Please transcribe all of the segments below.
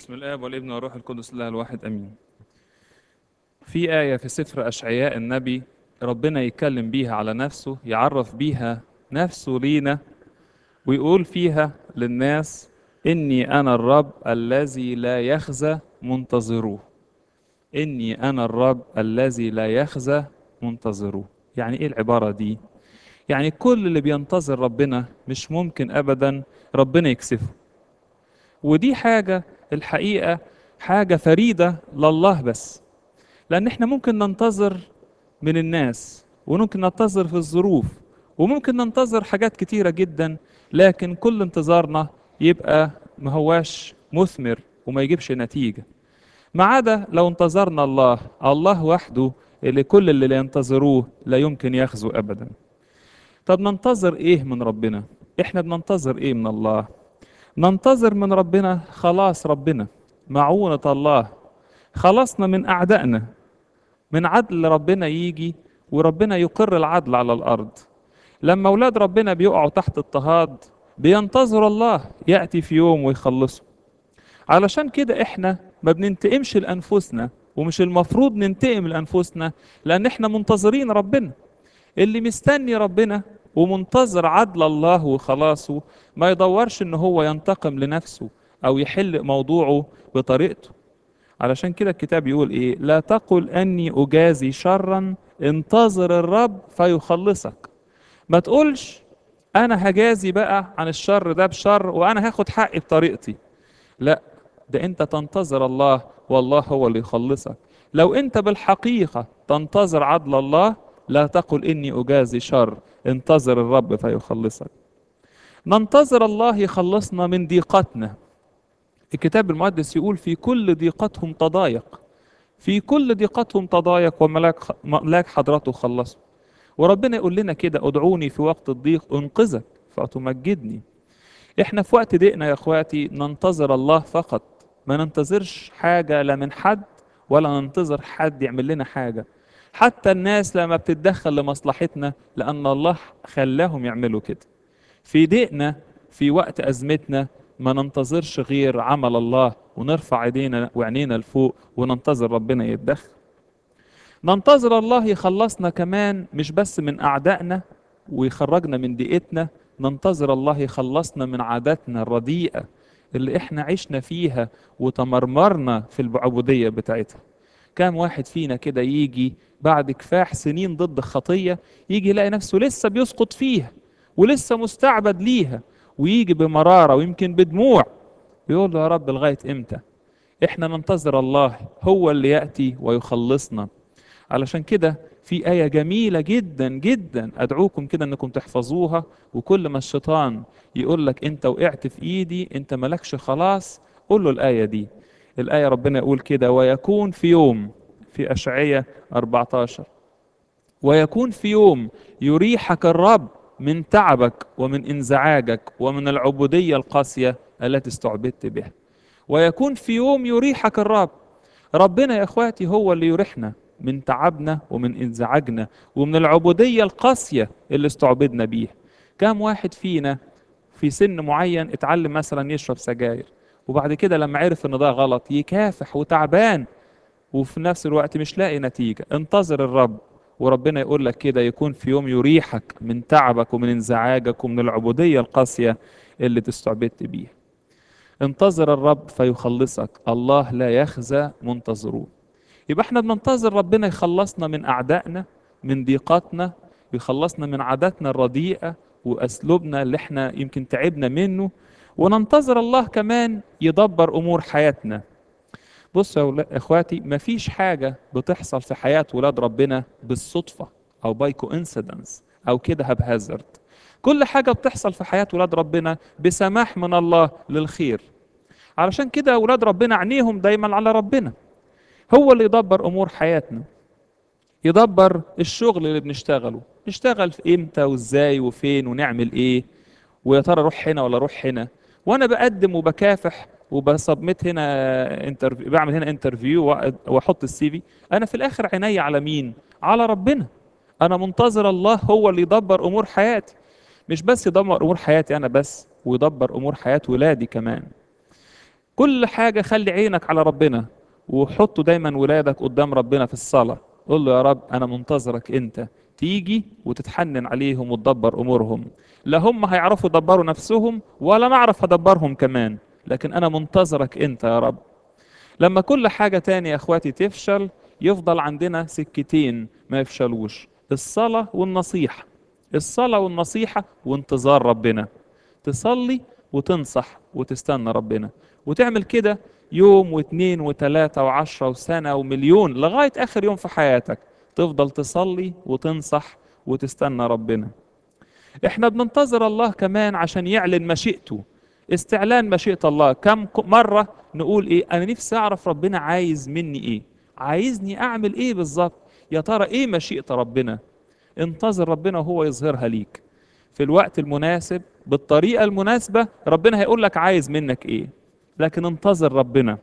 بسم الآب والابن والروح القدس الله الواحد أمين في آية في سفر أشعياء النبي ربنا يتكلم بيها على نفسه يعرف بيها نفسه لينا ويقول فيها للناس إني أنا الرب الذي لا يخزى منتظروه إني أنا الرب الذي لا يخزى منتظروه يعني إيه العبارة دي؟ يعني كل اللي بينتظر ربنا مش ممكن أبدا ربنا يكسفه ودي حاجة الحقيقة حاجة فريدة لله بس لأن احنا ممكن ننتظر من الناس وممكن ننتظر في الظروف وممكن ننتظر حاجات كتيرة جدا لكن كل انتظارنا يبقى ما هواش مثمر وما يجيبش نتيجة ما عدا لو انتظرنا الله الله وحده اللي كل اللي ينتظروه لا يمكن يخزو أبدا طب ننتظر ايه من ربنا احنا بننتظر ايه من الله ننتظر من ربنا خلاص ربنا معونة الله خلصنا من أعدائنا من عدل ربنا يجي وربنا يقر العدل على الأرض لما أولاد ربنا بيقعوا تحت اضطهاد بينتظر الله يأتي في يوم ويخلصه علشان كده احنا ما بننتقمش لأنفسنا ومش المفروض ننتقم لأنفسنا لأن احنا منتظرين ربنا اللي مستني ربنا ومنتظر عدل الله وخلاصه ما يدورش ان هو ينتقم لنفسه او يحل موضوعه بطريقته علشان كده الكتاب يقول ايه لا تقل اني اجازي شرا انتظر الرب فيخلصك ما تقولش انا هجازي بقى عن الشر ده بشر وانا هاخد حقي بطريقتي لا ده انت تنتظر الله والله هو اللي يخلصك لو انت بالحقيقة تنتظر عدل الله لا تقل اني اجازي شر انتظر الرب فيخلصك ننتظر الله يخلصنا من ضيقتنا الكتاب المقدس يقول في كل ضيقتهم تضايق في كل ضيقتهم تضايق وملاك ملاك حضرته خلصه وربنا يقول لنا كده ادعوني في وقت الضيق انقذك فتمجدني احنا في وقت ضيقنا يا اخواتي ننتظر الله فقط ما ننتظرش حاجة لا من حد ولا ننتظر حد يعمل لنا حاجة حتى الناس لما بتتدخل لمصلحتنا لأن الله خلاهم يعملوا كده في ضيقنا في وقت أزمتنا ما ننتظرش غير عمل الله ونرفع ايدينا وعينينا لفوق وننتظر ربنا يتدخل ننتظر الله يخلصنا كمان مش بس من أعدائنا ويخرجنا من ضيقتنا ننتظر الله يخلصنا من عاداتنا الرديئة اللي احنا عشنا فيها وتمرمرنا في العبودية بتاعتها كام واحد فينا كده يجي بعد كفاح سنين ضد خطية يجي يلاقي نفسه لسه بيسقط فيها ولسه مستعبد ليها ويجي بمرارة ويمكن بدموع يقول له يا رب لغاية امتى احنا ننتظر الله هو اللي يأتي ويخلصنا علشان كده في آية جميلة جدا جدا أدعوكم كده أنكم تحفظوها وكل ما الشيطان يقول لك أنت وقعت في إيدي أنت ملكش خلاص قول له الآية دي الآية ربنا يقول كده ويكون في يوم في أشعية 14 ويكون في يوم يريحك الرب من تعبك ومن انزعاجك ومن العبودية القاسية التي استعبدت بها ويكون في يوم يريحك الرب ربنا يا اخواتي هو اللي يريحنا من تعبنا ومن انزعاجنا ومن العبودية القاسية اللي استعبدنا بيها كم واحد فينا في سن معين اتعلم مثلا يشرب سجاير وبعد كده لما عرف ان ده غلط يكافح وتعبان وفي نفس الوقت مش لاقي نتيجة انتظر الرب وربنا يقول لك كده يكون في يوم يريحك من تعبك ومن انزعاجك ومن العبودية القاسية اللي تستعبدت بيها انتظر الرب فيخلصك الله لا يخزى منتظروه يبقى احنا بننتظر ربنا يخلصنا من أعدائنا من ضيقاتنا يخلصنا من عاداتنا الرديئة وأسلوبنا اللي احنا يمكن تعبنا منه وننتظر الله كمان يدبر أمور حياتنا بصوا يا اخواتي مفيش حاجة بتحصل في حياة ولاد ربنا بالصدفة او باي كوانسيدنس او كده هبهزرد كل حاجة بتحصل في حياة ولاد ربنا بسماح من الله للخير علشان كده ولاد ربنا عينيهم دايما على ربنا هو اللي يدبر امور حياتنا يدبر الشغل اللي بنشتغله نشتغل في امتى وازاي وفين ونعمل ايه ويا ترى اروح هنا ولا اروح هنا وانا بقدم وبكافح وبسبمت هنا انترفيو بعمل هنا انترفيو واحط السي في انا في الاخر عيني على مين على ربنا انا منتظر الله هو اللي يدبر امور حياتي مش بس يدبر امور حياتي انا بس ويدبر امور حياه ولادي كمان كل حاجة خلي عينك على ربنا وحطوا دايما ولادك قدام ربنا في الصلاة قول له يا رب أنا منتظرك أنت تيجي وتتحنن عليهم وتدبر أمورهم لا هم هيعرفوا يدبروا نفسهم ولا نعرف هدبرهم كمان لكن أنا منتظرك أنت يا رب لما كل حاجة تاني يا أخواتي تفشل يفضل عندنا سكتين ما يفشلوش الصلاة والنصيحة الصلاة والنصيحة وانتظار ربنا تصلي وتنصح وتستنى ربنا وتعمل كده يوم واثنين وثلاثة وعشرة وسنة ومليون لغاية آخر يوم في حياتك تفضل تصلي وتنصح وتستنى ربنا احنا بننتظر الله كمان عشان يعلن مشيئته استعلان مشيئة الله كم مرة نقول ايه انا نفسي اعرف ربنا عايز مني ايه عايزني اعمل ايه بالظبط يا ترى ايه مشيئة ربنا انتظر ربنا وهو يظهرها ليك في الوقت المناسب بالطريقة المناسبة ربنا هيقول لك عايز منك ايه لكن انتظر ربنا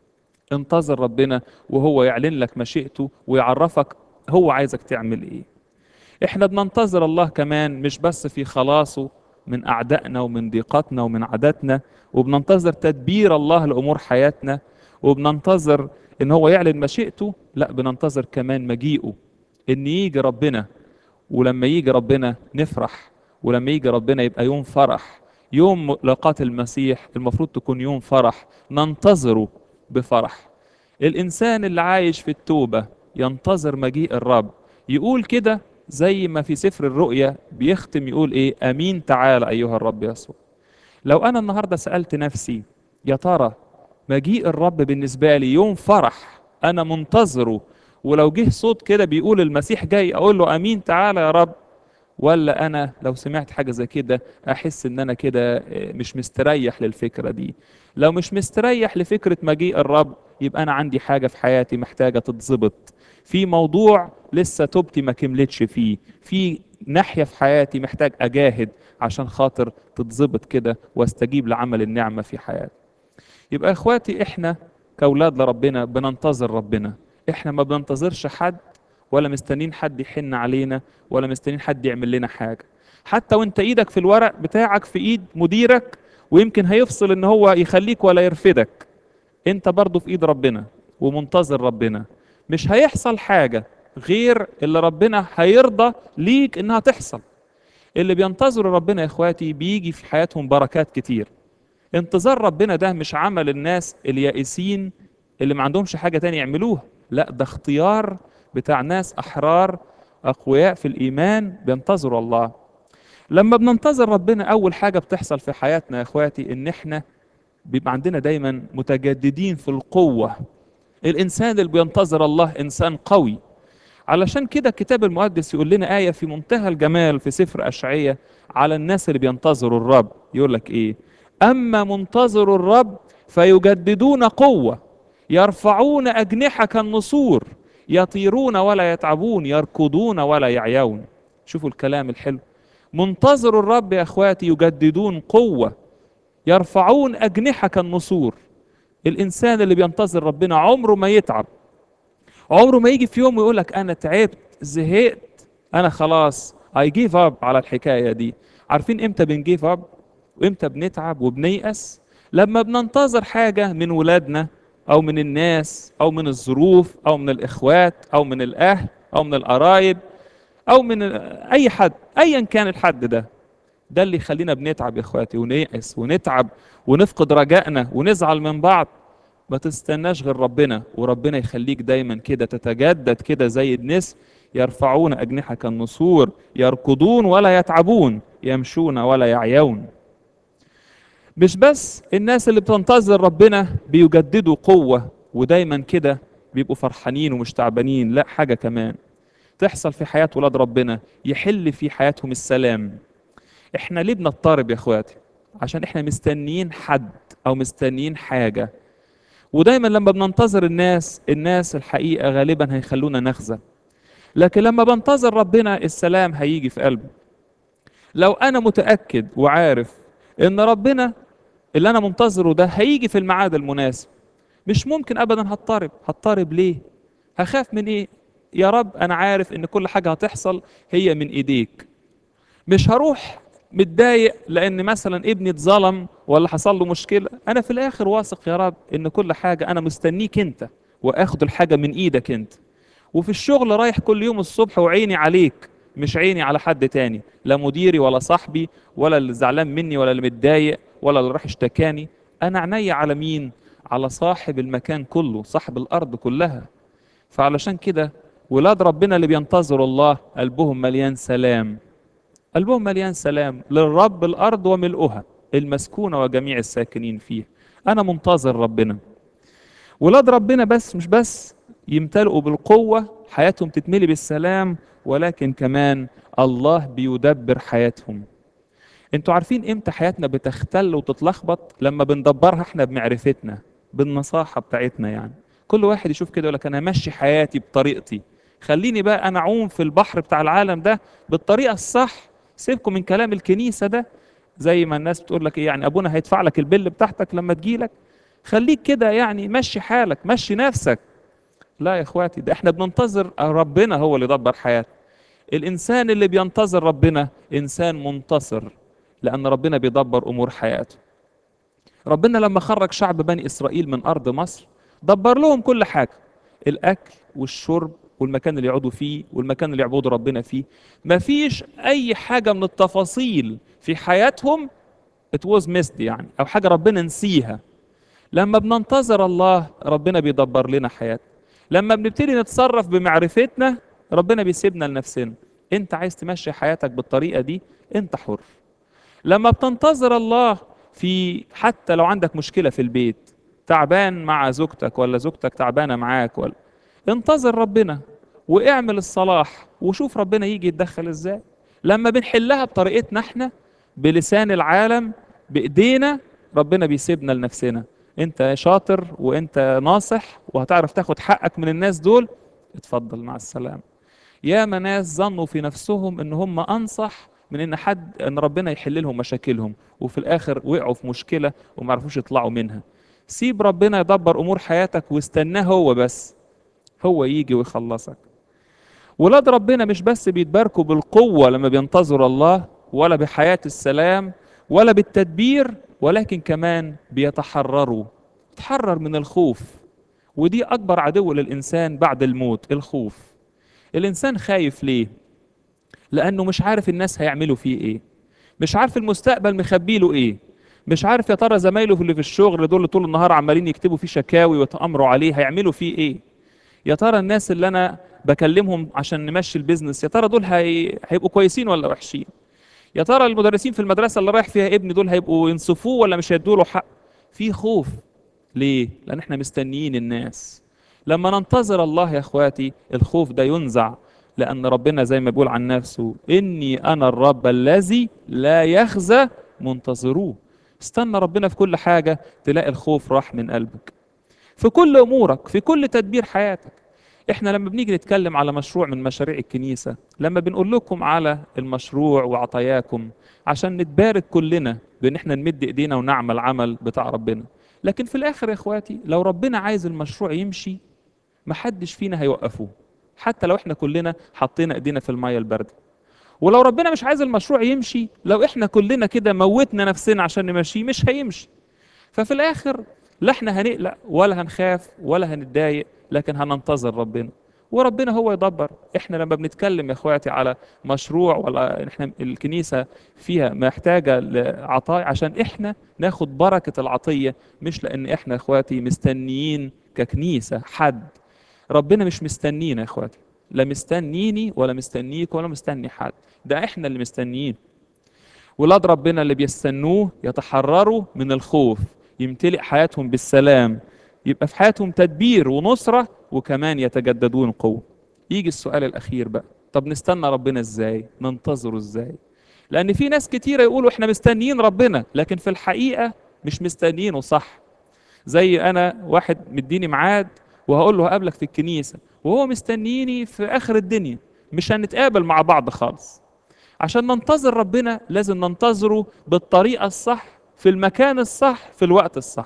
انتظر ربنا وهو يعلن لك مشيئته ويعرفك هو عايزك تعمل ايه احنا بننتظر الله كمان مش بس في خلاصه من اعدائنا ومن ضيقاتنا ومن عاداتنا وبننتظر تدبير الله لامور حياتنا وبننتظر ان هو يعلن مشيئته لا بننتظر كمان مجيئه ان يجي ربنا ولما يجي ربنا نفرح ولما يجي ربنا يبقى يوم فرح يوم ملاقاة المسيح المفروض تكون يوم فرح ننتظره بفرح الإنسان اللي عايش في التوبة ينتظر مجيء الرب يقول كده زي ما في سفر الرؤيا بيختم يقول ايه امين تعالى ايها الرب يسوع لو انا النهارده سالت نفسي يا ترى مجيء الرب بالنسبه لي يوم فرح انا منتظره ولو جه صوت كده بيقول المسيح جاي اقول له امين تعالى يا رب ولا انا لو سمعت حاجه زي كده احس ان انا كده مش مستريح للفكره دي لو مش مستريح لفكره مجيء الرب يبقى انا عندي حاجه في حياتي محتاجه تتظبط في موضوع لسه توبتي ما كملتش فيه في ناحيه في حياتي محتاج اجاهد عشان خاطر تتظبط كده واستجيب لعمل النعمه في حياتي يبقى اخواتي احنا كاولاد لربنا بننتظر ربنا احنا ما بننتظرش حد ولا مستنين حد يحن علينا ولا مستنين حد يعمل لنا حاجه حتى وانت ايدك في الورق بتاعك في ايد مديرك ويمكن هيفصل ان هو يخليك ولا يرفدك انت برضه في ايد ربنا ومنتظر ربنا مش هيحصل حاجه غير اللي ربنا هيرضى ليك انها تحصل اللي بينتظروا ربنا يا اخواتي بيجي في حياتهم بركات كتير انتظار ربنا ده مش عمل الناس اليائسين اللي ما عندهمش حاجه تانية يعملوها لا ده اختيار بتاع ناس احرار اقوياء في الايمان بينتظروا الله لما بننتظر ربنا اول حاجه بتحصل في حياتنا يا اخواتي ان احنا بيبقى عندنا دايما متجددين في القوه الانسان اللي بينتظر الله انسان قوي علشان كده الكتاب المقدس يقول لنا آية في منتهى الجمال في سفر أشعية على الناس اللي بينتظروا الرب يقول لك إيه أما منتظر الرب فيجددون قوة يرفعون أجنحة كالنسور يطيرون ولا يتعبون يركضون ولا يعيون شوفوا الكلام الحلو منتظر الرب يا أخواتي يجددون قوة يرفعون أجنحة كالنسور الإنسان اللي بينتظر ربنا عمره ما يتعب عمره ما يجي في يوم ويقول لك انا تعبت زهقت انا خلاص اي جيف اب على الحكايه دي عارفين امتى بنجيف اب وامتى بنتعب وبنيأس لما بننتظر حاجه من ولادنا او من الناس او من الظروف او من الاخوات او من الاهل او من القرايب او من اي حد ايا كان الحد ده ده اللي يخلينا بنتعب يا اخواتي ونيأس ونتعب ونفقد رجائنا ونزعل من بعض ما تستناش غير ربنا وربنا يخليك دايما كده تتجدد كده زي النسر يرفعون أجنحة كالنسور يركضون ولا يتعبون يمشون ولا يعيون مش بس الناس اللي بتنتظر ربنا بيجددوا قوة ودايما كده بيبقوا فرحانين ومش تعبانين لا حاجة كمان تحصل في حياة ولاد ربنا يحل في حياتهم السلام احنا ليه بنضطرب يا اخواتي عشان احنا مستنيين حد او مستنيين حاجة ودايما لما بننتظر الناس الناس الحقيقة غالبا هيخلونا نخزى لكن لما بنتظر ربنا السلام هيجي في قلبي لو انا متأكد وعارف ان ربنا اللي انا منتظره ده هيجي في الميعاد المناسب مش ممكن ابدا هضطرب هضطرب ليه هخاف من ايه يا رب انا عارف ان كل حاجة هتحصل هي من ايديك مش هروح متضايق لان مثلا ابني اتظلم ولا حصل له مشكله انا في الاخر واثق يا رب ان كل حاجه انا مستنيك انت واخد الحاجه من ايدك انت وفي الشغل رايح كل يوم الصبح وعيني عليك مش عيني على حد تاني لا مديري ولا صاحبي ولا اللي زعلان مني ولا اللي متضايق ولا اللي راح اشتكاني انا عيني على مين على صاحب المكان كله صاحب الارض كلها فعلشان كده ولاد ربنا اللي بينتظروا الله قلبهم مليان سلام قلبهم مليان سلام للرب الارض وملؤها المسكونه وجميع الساكنين فيها انا منتظر ربنا ولاد ربنا بس مش بس يمتلئوا بالقوه حياتهم تتملي بالسلام ولكن كمان الله بيدبر حياتهم انتوا عارفين امتى حياتنا بتختل وتتلخبط لما بندبرها احنا بمعرفتنا بالنصاحه بتاعتنا يعني كل واحد يشوف كده يقول لك انا ماشي حياتي بطريقتي خليني بقى انا اعوم في البحر بتاع العالم ده بالطريقه الصح سيبكم من كلام الكنيسه ده زي ما الناس بتقول لك ايه يعني ابونا هيدفع لك البل بتاعتك لما تجيلك خليك كده يعني مشي حالك مشي نفسك لا يا اخواتي ده احنا بننتظر ربنا هو اللي يدبر حياتنا الانسان اللي بينتظر ربنا انسان منتصر لان ربنا بيدبر امور حياته ربنا لما خرج شعب بني اسرائيل من ارض مصر دبر لهم كل حاجه الاكل والشرب والمكان اللي يقعدوا فيه والمكان اللي يعبدوا ربنا فيه مفيش اي حاجه من التفاصيل في حياتهم it was missed يعني او حاجه ربنا نسيها لما بننتظر الله ربنا بيدبر لنا حياتنا لما بنبتدي نتصرف بمعرفتنا ربنا بيسيبنا لنفسنا انت عايز تمشي حياتك بالطريقه دي انت حر لما بتنتظر الله في حتى لو عندك مشكله في البيت تعبان مع زوجتك ولا زوجتك تعبانه معاك ولا انتظر ربنا واعمل الصلاح وشوف ربنا يجي يتدخل ازاي لما بنحلها بطريقتنا احنا بلسان العالم بايدينا ربنا بيسيبنا لنفسنا انت شاطر وانت ناصح وهتعرف تاخد حقك من الناس دول اتفضل مع السلامه ياما ناس ظنوا في نفسهم ان هم انصح من ان حد ان ربنا يحل لهم مشاكلهم وفي الاخر وقعوا في مشكله وما عرفوش يطلعوا منها سيب ربنا يدبر امور حياتك واستناه هو بس هو يجي ويخلصك ولاد ربنا مش بس بيتباركوا بالقوه لما بينتظروا الله ولا بحياه السلام ولا بالتدبير ولكن كمان بيتحرروا تحرر من الخوف ودي اكبر عدو للانسان بعد الموت الخوف الانسان خايف ليه لانه مش عارف الناس هيعملوا فيه ايه مش عارف المستقبل مخبي له ايه مش عارف يا ترى زمايله اللي في الشغل دول اللي طول النهار عمالين يكتبوا فيه شكاوي ويتامروا عليه هيعملوا فيه ايه يا ترى الناس اللي انا بكلمهم عشان نمشي البيزنس يا ترى دول هي... هيبقوا كويسين ولا وحشين يا ترى المدرسين في المدرسه اللي رايح فيها ابني دول هيبقوا ينصفوه ولا مش هيدوا له حق في خوف ليه لان احنا مستنيين الناس لما ننتظر الله يا اخواتي الخوف ده ينزع لان ربنا زي ما بيقول عن نفسه اني انا الرب الذي لا يخزى منتظروه استنى ربنا في كل حاجه تلاقي الخوف راح من قلبك في كل امورك في كل تدبير حياتك احنا لما بنيجي نتكلم على مشروع من مشاريع الكنيسه لما بنقول لكم على المشروع وعطاياكم عشان نتبارك كلنا بان احنا نمد ايدينا ونعمل عمل بتاع ربنا لكن في الاخر يا اخواتي لو ربنا عايز المشروع يمشي محدش فينا هيوقفوه حتى لو احنا كلنا حطينا ايدينا في الميه البارده ولو ربنا مش عايز المشروع يمشي لو احنا كلنا كده موتنا نفسنا عشان نمشيه مش هيمشي ففي الاخر لا احنا هنقلق ولا هنخاف ولا هنتضايق لكن هننتظر ربنا وربنا هو يدبر احنا لما بنتكلم يا اخواتي على مشروع ولا احنا الكنيسه فيها محتاجه لعطاء عشان احنا ناخد بركه العطيه مش لان احنا يا اخواتي مستنيين ككنيسه حد ربنا مش مستنينا يا اخواتي لا مستنيني ولا مستنيك ولا مستني حد ده احنا اللي مستنيين ولاد ربنا اللي بيستنوه يتحرروا من الخوف يمتلئ حياتهم بالسلام يبقى في حياتهم تدبير ونصرة وكمان يتجددون قوة يجي السؤال الأخير بقى طب نستنى ربنا ازاي ننتظره ازاي لأن في ناس كتيرة يقولوا احنا مستنيين ربنا لكن في الحقيقة مش مستنيينه صح زي أنا واحد مديني ميعاد وهقول له هقابلك في الكنيسة وهو مستنيني في آخر الدنيا مش هنتقابل مع بعض خالص عشان ننتظر ربنا لازم ننتظره بالطريقة الصح في المكان الصح في الوقت الصح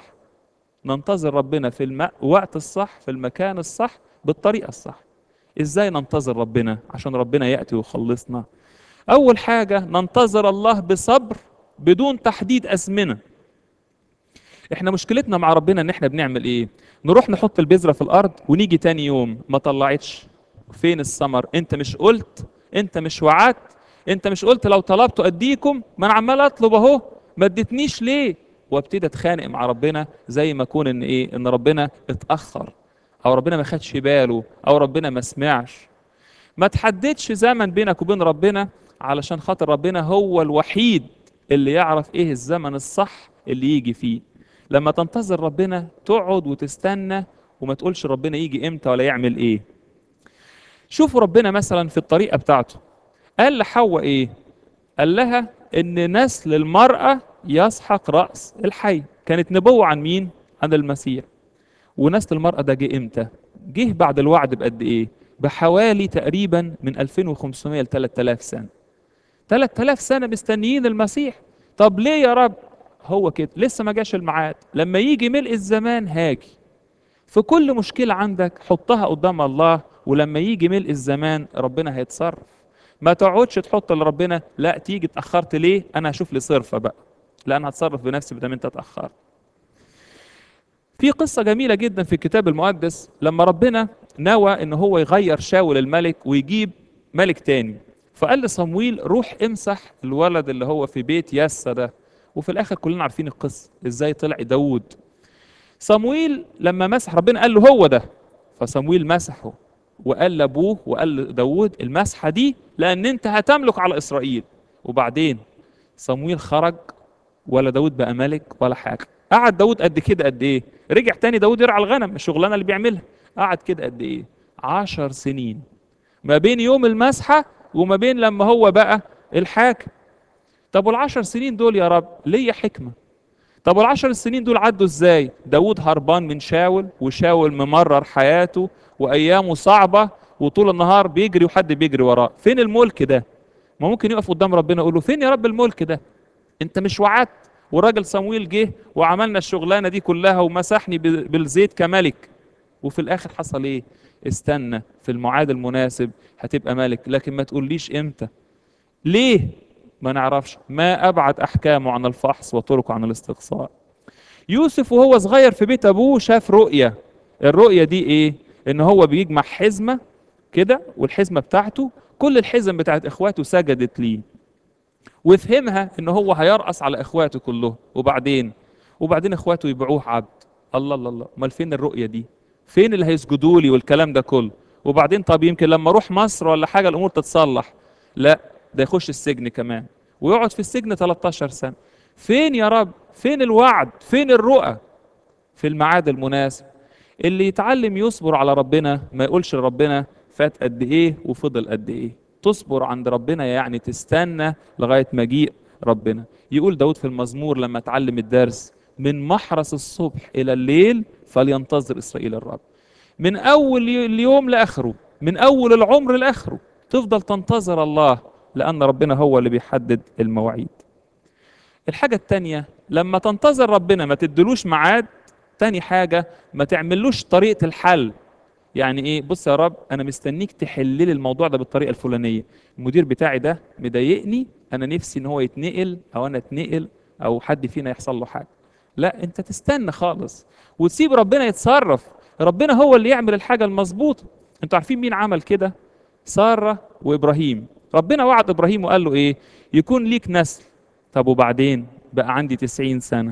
ننتظر ربنا في الوقت الصح في المكان الصح بالطريقة الصح ازاي ننتظر ربنا عشان ربنا يأتي ويخلصنا اول حاجه ننتظر الله بصبر بدون تحديد ازمنه احنا مشكلتنا مع ربنا ان احنا بنعمل ايه نروح نحط البذره في الارض ونيجي تاني يوم ما طلعتش فين الثمر انت مش قلت انت مش وعدت انت مش قلت لو طلبت اديكم ما انا عمال اطلب اهو ما اديتنيش ليه وابتدي اتخانق مع ربنا زي ما اكون ان ايه ان ربنا اتاخر او ربنا ما خدش باله او ربنا ما سمعش ما تحددش زمن بينك وبين ربنا علشان خاطر ربنا هو الوحيد اللي يعرف ايه الزمن الصح اللي يجي فيه لما تنتظر ربنا تقعد وتستنى وما تقولش ربنا يجي امتى ولا يعمل ايه شوفوا ربنا مثلا في الطريقة بتاعته قال لحواء ايه قال لها ان نسل المرأة يسحق رأس الحي كانت نبوة عن مين عن المسيح ونسل المرأة ده جه امتى جه بعد الوعد بقد ايه بحوالي تقريبا من 2500 ل 3000 سنة 3000 سنة مستنيين المسيح طب ليه يا رب هو كده لسه ما جاش الميعاد لما يجي ملء الزمان هاجي في كل مشكلة عندك حطها قدام الله ولما يجي ملء الزمان ربنا هيتصرف ما تقعدش تحط لربنا لا تيجي اتأخرت ليه انا هشوف لي صرفة بقى لا انا هتصرف بنفسي بدل انت اتأخرت في قصة جميلة جدا في الكتاب المقدس لما ربنا نوى ان هو يغير شاول الملك ويجيب ملك تاني فقال لصمويل روح امسح الولد اللي هو في بيت يسى ده وفي الاخر كلنا عارفين القصة ازاي طلع داوود صمويل لما مسح ربنا قال له هو ده فصمويل مسحه وقال لابوه وقال لداود المسحة دي لان انت هتملك على اسرائيل وبعدين صمويل خرج ولا داود بقى ملك ولا حاجة قعد داود قد كده قد ايه رجع تاني داود يرعى الغنم الشغلانة اللي بيعملها قعد كده قد ايه عشر سنين ما بين يوم المسحة وما بين لما هو بقى الحاكم طب والعشر سنين دول يا رب ليه حكمة طب والعشر سنين دول عدوا ازاي داود هربان من شاول وشاول ممرر حياته وايامه صعبة وطول النهار بيجري وحد بيجري وراه فين الملك ده ما ممكن يقف قدام ربنا يقول له فين يا رب الملك ده انت مش وعدت والراجل صمويل جه وعملنا الشغلانه دي كلها ومسحني بالزيت كملك وفي الاخر حصل ايه استنى في الميعاد المناسب هتبقى ملك لكن ما تقوليش امتى ليه ما نعرفش ما ابعد احكامه عن الفحص وطرقه عن الاستقصاء يوسف وهو صغير في بيت ابوه شاف رؤيه الرؤيه دي ايه ان هو بيجمع حزمه كده والحزمه بتاعته كل الحزم بتاعت اخواته سجدت ليه وفهمها ان هو هيرقص على اخواته كلهم وبعدين وبعدين اخواته يبيعوه عبد الله الله الله امال فين الرؤيه دي فين اللي هيسجدوا لي والكلام ده كله وبعدين طب يمكن لما اروح مصر ولا حاجه الامور تتصلح لا ده يخش السجن كمان ويقعد في السجن 13 سنه فين يا رب فين الوعد فين الرؤى في الميعاد المناسب اللي يتعلم يصبر على ربنا ما يقولش لربنا فات قد ايه وفضل قد ايه تصبر عند ربنا يعني تستنى لغاية مجيء ربنا يقول داود في المزمور لما اتعلم الدرس من محرس الصبح إلى الليل فلينتظر إسرائيل الرب من أول اليوم لآخره من أول العمر لآخره تفضل تنتظر الله لأن ربنا هو اللي بيحدد المواعيد الحاجة التانية لما تنتظر ربنا ما تدلوش ميعاد تاني حاجة ما تعملوش طريقة الحل يعني ايه بص يا رب انا مستنيك تحل لي الموضوع ده بالطريقه الفلانيه المدير بتاعي ده مضايقني انا نفسي ان هو يتنقل او انا اتنقل او حد فينا يحصل له حاجه لا انت تستنى خالص وتسيب ربنا يتصرف ربنا هو اللي يعمل الحاجه المظبوطه انتوا عارفين مين عمل كده ساره وابراهيم ربنا وعد ابراهيم وقال له ايه يكون ليك نسل طب وبعدين بقى عندي 90 سنه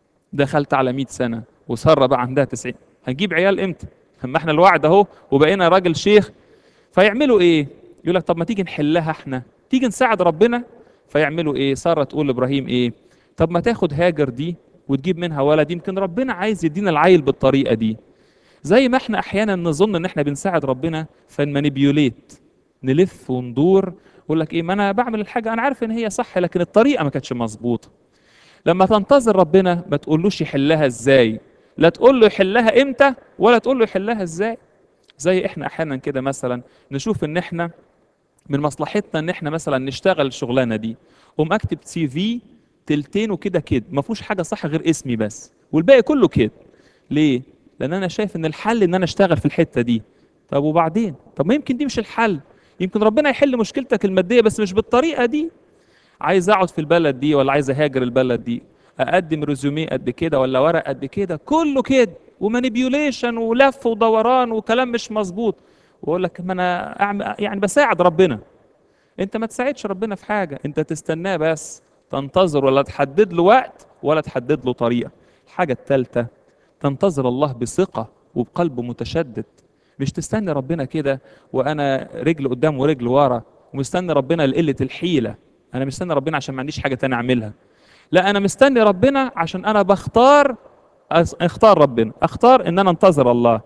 دخلت على 100 سنه وساره بقى عندها 90 هنجيب عيال امتى اما احنا الوعد اهو وبقينا راجل شيخ فيعملوا ايه يقول لك طب ما تيجي نحلها احنا تيجي نساعد ربنا فيعملوا ايه ساره تقول لابراهيم ايه طب ما تاخد هاجر دي وتجيب منها ولد يمكن ربنا عايز يدينا العيل بالطريقه دي زي ما احنا احيانا نظن ان احنا بنساعد ربنا فنمانيبيوليت نلف وندور يقول لك ايه ما انا بعمل الحاجه انا عارف ان هي صح لكن الطريقه ما كانتش مظبوطه لما تنتظر ربنا ما تقولوش يحلها ازاي لا تقول له يحلها امتى ولا تقول له يحلها ازاي زي احنا احيانا كده مثلا نشوف ان احنا من مصلحتنا ان احنا مثلا نشتغل الشغلانه دي قوم اكتب سي في تلتينه كده كده ما فيهوش حاجه صح غير اسمي بس والباقي كله كده ليه لان انا شايف ان الحل ان انا اشتغل في الحته دي طب وبعدين طب ما يمكن دي مش الحل يمكن ربنا يحل مشكلتك الماديه بس مش بالطريقه دي عايز اقعد في البلد دي ولا عايز اهاجر البلد دي اقدم ريزوميه قد كده ولا ورق قد كده كله كده ومانيبيوليشن ولف ودوران وكلام مش مظبوط واقول لك ما انا أعمل يعني بساعد ربنا انت ما تساعدش ربنا في حاجه انت تستناه بس تنتظر ولا تحدد له وقت ولا تحدد له طريقه الحاجه الثالثه تنتظر الله بثقه وبقلب متشدد مش تستني ربنا كده وانا رجل قدام ورجل ورا ومستني ربنا لقله الحيله انا مستني ربنا عشان ما عنديش حاجه تانية اعملها لا انا مستني ربنا عشان انا بختار أس- اختار ربنا اختار ان انا انتظر الله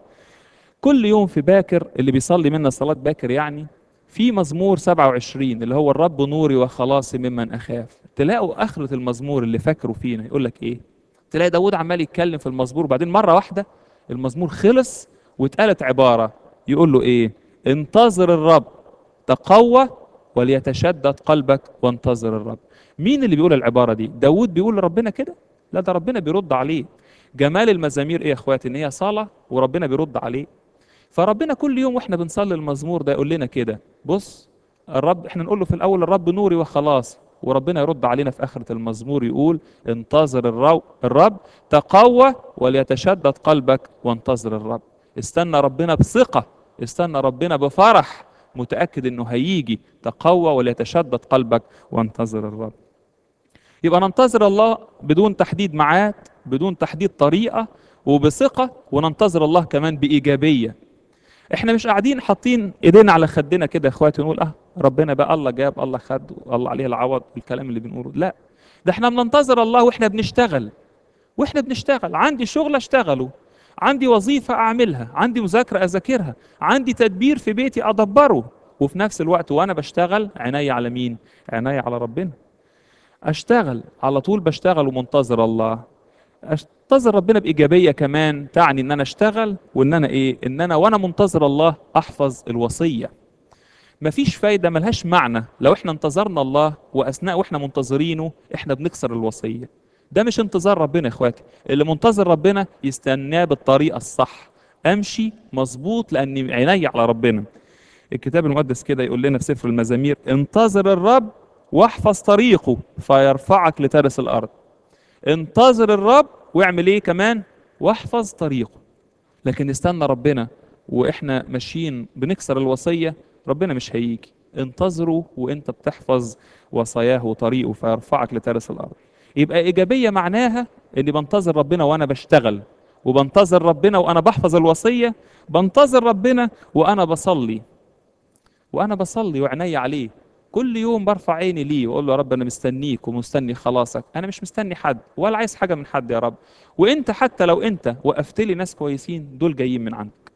كل يوم في باكر اللي بيصلي منا صلاة باكر يعني في مزمور 27 اللي هو الرب نوري وخلاصي ممن اخاف تلاقوا اخرة المزمور اللي فاكره فينا يقول لك ايه تلاقي داود عمال يتكلم في المزمور وبعدين مرة واحدة المزمور خلص واتقالت عبارة يقول له ايه انتظر الرب تقوى وليتشدد قلبك وانتظر الرب مين اللي بيقول العبارة دي داود بيقول لربنا كده لا ده ربنا بيرد عليه جمال المزامير ايه يا اخواتي ان هي صلاة وربنا بيرد عليه فربنا كل يوم واحنا بنصلي المزمور ده يقول لنا كده بص الرب احنا نقول له في الاول الرب نوري وخلاص وربنا يرد علينا في اخره المزمور يقول انتظر الرب الرب تقوى وليتشدد قلبك وانتظر الرب استنى ربنا بثقه استنى ربنا بفرح متاكد انه هيجي تقوى وليتشدد قلبك وانتظر الرب يبقى ننتظر الله بدون تحديد ميعاد بدون تحديد طريقه وبثقه وننتظر الله كمان بايجابيه احنا مش قاعدين حاطين ايدينا على خدنا كده يا اخواتي ونقول اه ربنا بقى الله جاب الله خد الله عليه العوض الكلام اللي بنقوله لا ده احنا بننتظر الله واحنا بنشتغل واحنا بنشتغل عندي شغل اشتغله عندي وظيفة اعملها عندي مذاكرة اذاكرها عندي تدبير في بيتي ادبره وفي نفس الوقت وانا بشتغل عيني على مين عيني على ربنا اشتغل على طول بشتغل ومنتظر الله انتظر ربنا بايجابيه كمان تعني ان انا اشتغل وان انا ايه ان انا وانا منتظر الله احفظ الوصيه مفيش فايده ملهاش معنى لو احنا انتظرنا الله واثناء واحنا منتظرينه احنا بنكسر الوصيه ده مش انتظار ربنا يا اخواتي اللي منتظر ربنا يستناه بالطريقه الصح امشي مظبوط لاني عيني على ربنا الكتاب المقدس كده يقول لنا في سفر المزامير انتظر الرب واحفظ طريقه فيرفعك لترس الارض انتظر الرب واعمل ايه كمان واحفظ طريقه لكن استنى ربنا واحنا ماشيين بنكسر الوصيه ربنا مش هيجي انتظروا وانت بتحفظ وصاياه وطريقه فيرفعك لترس الارض يبقى ايجابيه معناها اني بنتظر ربنا وانا بشتغل وبنتظر ربنا وانا بحفظ الوصيه بنتظر ربنا وانا بصلي وانا بصلي وعيني عليه كل يوم برفع عيني ليه واقول له يا رب انا مستنيك ومستني خلاصك انا مش مستني حد ولا عايز حاجه من حد يا رب وانت حتى لو انت وقفت لي ناس كويسين دول جايين من عندك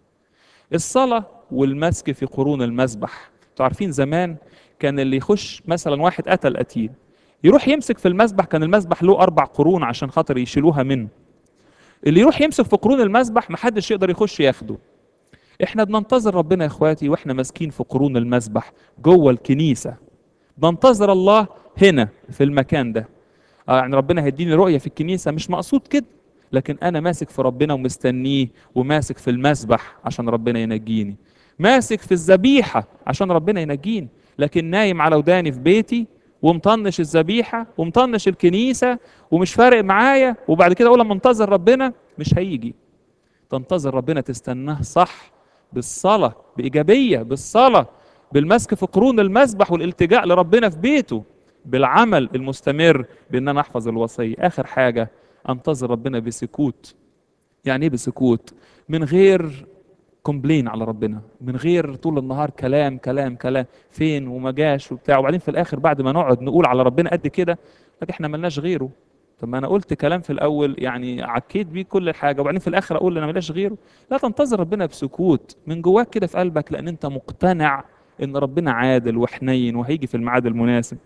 الصلاه والمسك في قرون المسبح انتوا عارفين زمان كان اللي يخش مثلا واحد قتل قتيل يروح يمسك في المسبح كان المسبح له اربع قرون عشان خاطر يشيلوها منه اللي يروح يمسك في قرون المسبح محدش يقدر يخش ياخده احنا بننتظر ربنا يا اخواتي واحنا ماسكين في قرون المسبح جوه الكنيسه بنتظر الله هنا في المكان ده آه يعني ربنا هيديني رؤيه في الكنيسه مش مقصود كده لكن انا ماسك في ربنا ومستنيه وماسك في المسبح عشان ربنا ينجيني ماسك في الذبيحه عشان ربنا ينجيني لكن نايم على وداني في بيتي ومطنش الذبيحه ومطنش الكنيسه ومش فارق معايا وبعد كده اقول لما انتظر ربنا مش هيجي تنتظر ربنا تستناه صح بالصلاه بايجابيه بالصلاه بالمسك في قرون المسبح والالتجاء لربنا في بيته بالعمل المستمر بان انا احفظ الوصيه اخر حاجه انتظر ربنا بسكوت يعني ايه بسكوت من غير كومبلين على ربنا من غير طول النهار كلام كلام كلام فين وما جاش وبتاع وبعدين في الاخر بعد ما نقعد نقول على ربنا قد كده لكن احنا ملناش غيره طب ما انا قلت كلام في الاول يعني عكيت بيه كل حاجه وبعدين في الاخر اقول انا ملاش غيره لا تنتظر ربنا بسكوت من جواك كده في قلبك لان انت مقتنع ان ربنا عادل وحنين وهيجي في الميعاد المناسب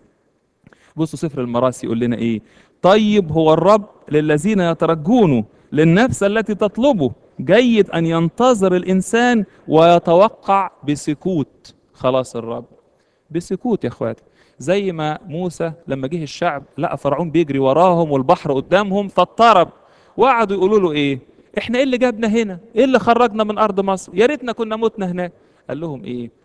بصوا سفر المراسي يقول لنا ايه طيب هو الرب للذين يترجونه للنفس التي تطلبه جيد ان ينتظر الانسان ويتوقع بسكوت خلاص الرب بسكوت يا اخواتي زي ما موسى لما جه الشعب لقى فرعون بيجري وراهم والبحر قدامهم فاضطرب وقعدوا يقولوا له ايه احنا ايه اللي جابنا هنا ايه اللي خرجنا من ارض مصر يا ريتنا كنا متنا هناك قال لهم ايه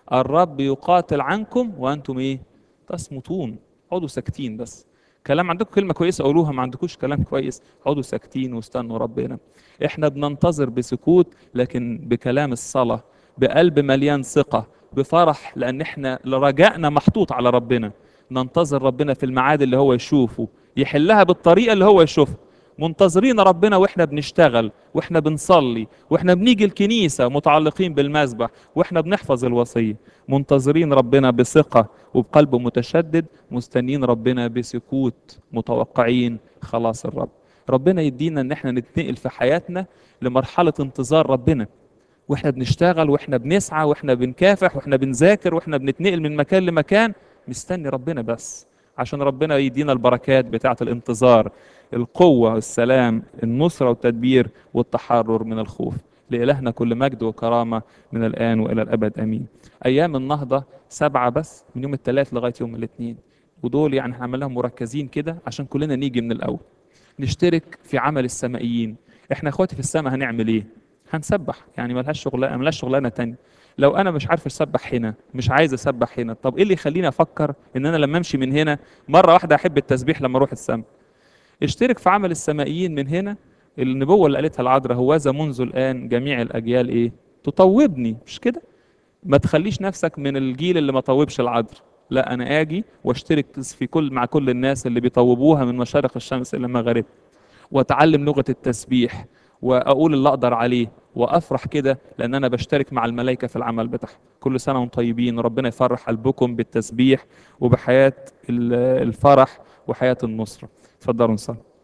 الرب يقاتل عنكم وانتم ايه تصمتون اقعدوا ساكتين بس كلام عندكم كلمة كويسة قولوها ما عندكوش كلام كويس اقعدوا ساكتين واستنوا ربنا احنا بننتظر بسكوت لكن بكلام الصلاة بقلب مليان ثقة بفرح لأن احنا رجائنا محطوط على ربنا ننتظر ربنا في الميعاد اللي هو يشوفه يحلها بالطريقة اللي هو يشوفها منتظرين ربنا واحنا بنشتغل واحنا بنصلي واحنا بنيجي الكنيسة متعلقين بالمسبح واحنا بنحفظ الوصية منتظرين ربنا بثقة وبقلب متشدد مستنين ربنا بسكوت متوقعين خلاص الرب ربنا يدينا ان احنا نتنقل في حياتنا لمرحلة انتظار ربنا واحنا بنشتغل واحنا بنسعى واحنا بنكافح واحنا بنذاكر واحنا بنتنقل من مكان لمكان مستني ربنا بس عشان ربنا يدينا البركات بتاعة الانتظار القوة السلام النصرة والتدبير والتحرر من الخوف لإلهنا كل مجد وكرامة من الآن وإلى الأبد أمين أيام النهضة سبعة بس من يوم الثلاث لغاية يوم الاثنين ودول يعني هنعملهم مركزين كده عشان كلنا نيجي من الأول نشترك في عمل السمائيين احنا اخواتي في السماء هنعمل ايه هنسبح يعني ملهاش شغلانه ملهاش شغلانه تانية لو انا مش عارف اسبح هنا مش عايز اسبح هنا طب ايه اللي يخليني افكر ان انا لما امشي من هنا مره واحده احب التسبيح لما اروح السماء اشترك في عمل السمائيين من هنا النبوه اللي قالتها العذراء هوذا منذ الان جميع الاجيال ايه تطوبني مش كده ما تخليش نفسك من الجيل اللي ما طوبش العذراء لا انا اجي واشترك في كل مع كل الناس اللي بيطوبوها من مشارق الشمس الى مغاربها واتعلم لغه التسبيح واقول اللي اقدر عليه وافرح كده لان انا بشترك مع الملائكه في العمل بتاعهم كل سنه وانتم طيبين وربنا يفرح قلبكم بالتسبيح وبحياه الفرح وحياه النصره اتفضلوا نصلي